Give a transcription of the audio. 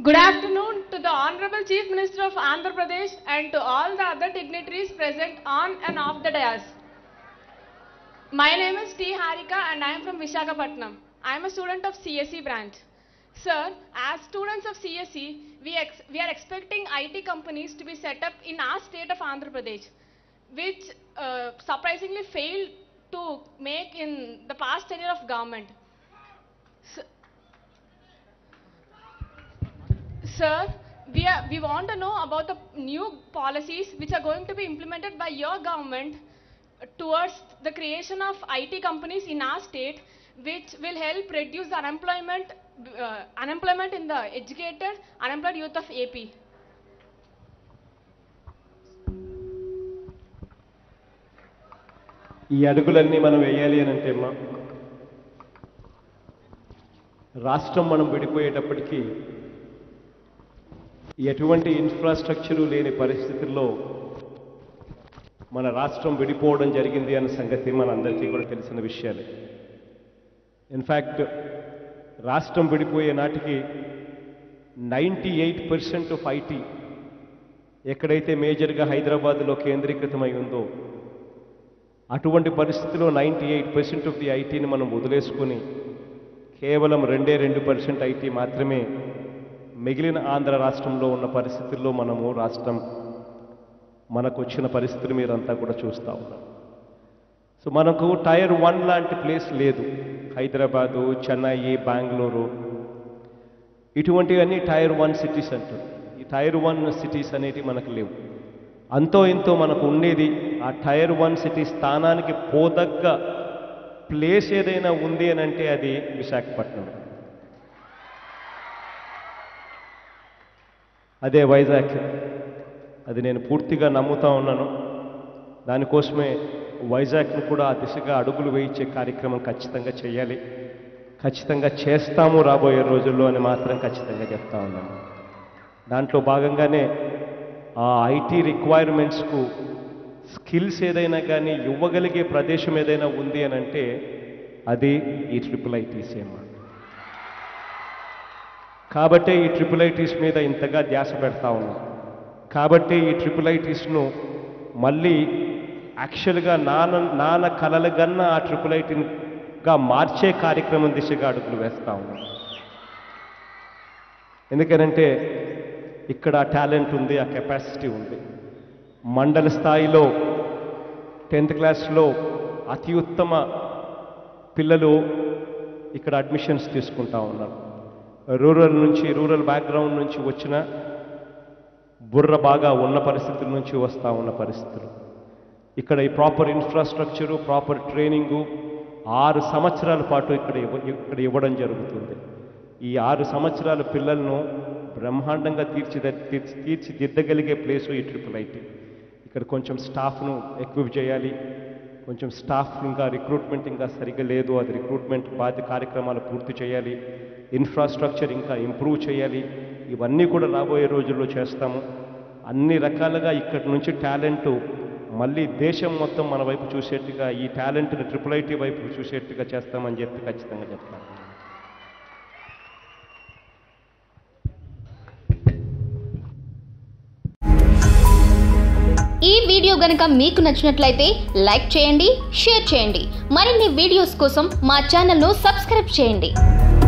Good afternoon to the Honorable Chief Minister of Andhra Pradesh and to all the other dignitaries present on and off the dais. My name is T. Harika and I am from Vishakhapatnam. I am a student of CSE branch. Sir, as students of CSE, we, ex- we are expecting IT companies to be set up in our state of Andhra Pradesh, which uh, surprisingly failed to make in the past tenure of government. S- Sir, we, are, we want to know about the new policies which are going to be implemented by your government towards the creation of IT companies in our state, which will help reduce the unemployment, uh, unemployment in the educated, unemployed youth of AP. ఈ అడుగులన్నీ మనం వేయాలి అని అంటే అమ్మా రాష్ట్రం మనం విడిపోయేటప్పటికీ ఎటువంటి infrastructure లేని పరిస్థితుల్లో మన రాష్ట్రం విడిపోవడం జరిగింది అన్న సంగతి మనందరికీ కూడా తెలిసిన విషయాలే ఇన్ఫ్యాక్ట్ రాష్ట్రం విడిపోయే నాటికి ninety eight percent of IT ఎక్కడైతే మేజర్గా హైదరాబాద్లో కేంద్రీకృతమై ఉందో అటువంటి పరిస్థితిలో ninety eight percent of the ఐటీని మనం వదిలేసుకుని కేవలం రెండే రెండు పర్సెంట్ ఐటీ మాత్రమే మిగిలిన ఆంధ్ర రాష్ట్రంలో ఉన్న పరిస్థితుల్లో మనము రాష్ట్రం మనకు వచ్చిన పరిస్థితులు మీరంతా కూడా చూస్తూ ఉన్నారు సో మనకు టైర్ వన్ లాంటి ప్లేస్ లేదు హైదరాబాదు చెన్నై బెంగళూరు ఇటువంటివన్నీ టైర్ వన్ సిటీస్ అంటారు ఈ టైర్ వన్ సిటీస్ అనేటివి మనకు లేవు అంతో ఇంతో మనకు ఉండేది ఆ టైర్ వన్ సిటీ స్థానానికి పోదగ్గ ప్లేస్ ఏదైనా ఉంది అని అంటే అది విశాఖపట్నం అదే వైజాగ్ అది నేను పూర్తిగా నమ్ముతా ఉన్నాను దానికోసమే వైజాగ్ను కూడా ఆ దిశగా అడుగులు వేయించే కార్యక్రమం ఖచ్చితంగా చేయాలి ఖచ్చితంగా చేస్తాము రాబోయే రోజుల్లో అని మాత్రం ఖచ్చితంగా చెప్తా ఉన్నాను దాంట్లో భాగంగానే ఆ ఐటీ రిక్వైర్మెంట్స్కు స్కిల్స్ ఏదైనా కానీ ఇవ్వగలిగే ప్రదేశం ఏదైనా ఉంది అని అంటే అది ఈ ట్రిపుల్ ఐటీసీ అన్నమాట కాబట్టే ఈ ట్రిపుల్ ఐటీస్ మీద ఇంతగా ధ్యాస పెడతా ఉన్నాం కాబట్టి ఈ ట్రిపుల్ ఐటీస్ను మళ్ళీ యాక్చువల్గా నాన్న నాన్న కలలుగన్న ఆ ట్రిపుల్ ఐటీగా మార్చే కార్యక్రమం దిశగా అడుగులు వేస్తా ఉన్నాం ఎందుకనంటే ఇక్కడ టాలెంట్ ఉంది ఆ కెపాసిటీ ఉంది మండల స్థాయిలో టెన్త్ క్లాస్లో అతి ఉత్తమ పిల్లలు ఇక్కడ అడ్మిషన్స్ తీసుకుంటా ఉన్నారు రూరల్ నుంచి రూరల్ బ్యాక్గ్రౌండ్ నుంచి వచ్చిన బుర్ర బాగా ఉన్న పరిస్థితుల నుంచి వస్తూ ఉన్న పరిస్థితులు ఇక్కడ ఈ ప్రాపర్ ఇన్ఫ్రాస్ట్రక్చరు ప్రాపర్ ట్రైనింగు ఆరు సంవత్సరాల పాటు ఇక్కడ ఇవ్వ ఇక్కడ ఇవ్వడం జరుగుతుంది ఈ ఆరు సంవత్సరాల పిల్లలను బ్రహ్మాండంగా తీర్చిద తీర్చి తీర్చిదిద్దగలిగే ప్లేసు ఈ ట్రిపుల్ ఐటీ ఇక్కడ కొంచెం స్టాఫ్ను ఎక్విప్ చేయాలి కొంచెం స్టాఫ్ ఇంకా రిక్రూట్మెంట్ ఇంకా సరిగ్గా లేదు అది రిక్రూట్మెంట్ బాధ్య కార్యక్రమాలు పూర్తి చేయాలి ఇన్ఫ్రాస్ట్రక్చర్ ఇంకా ఇంప్రూవ్ చేయాలి ఇవన్నీ కూడా రాబోయే రోజుల్లో చేస్తాము అన్ని రకాలుగా ఇక్కడి నుంచి టాలెంట్ మళ్ళీ దేశం మొత్తం మన వైపు చూసేట్టుగా ఈ టాలెంట్ని ట్రిపుల్ ఐటీ వైపు చూసేట్టుగా చేస్తామని చెప్పి ఖచ్చితంగా చెప్తాను ఈ వీడియో గనక మీకు నచ్చినట్లయితే లైక్ చేయండి షేర్ చేయండి మరిన్ని వీడియోస్ కోసం మా ఛానల్ను సబ్స్క్రైబ్ చేయండి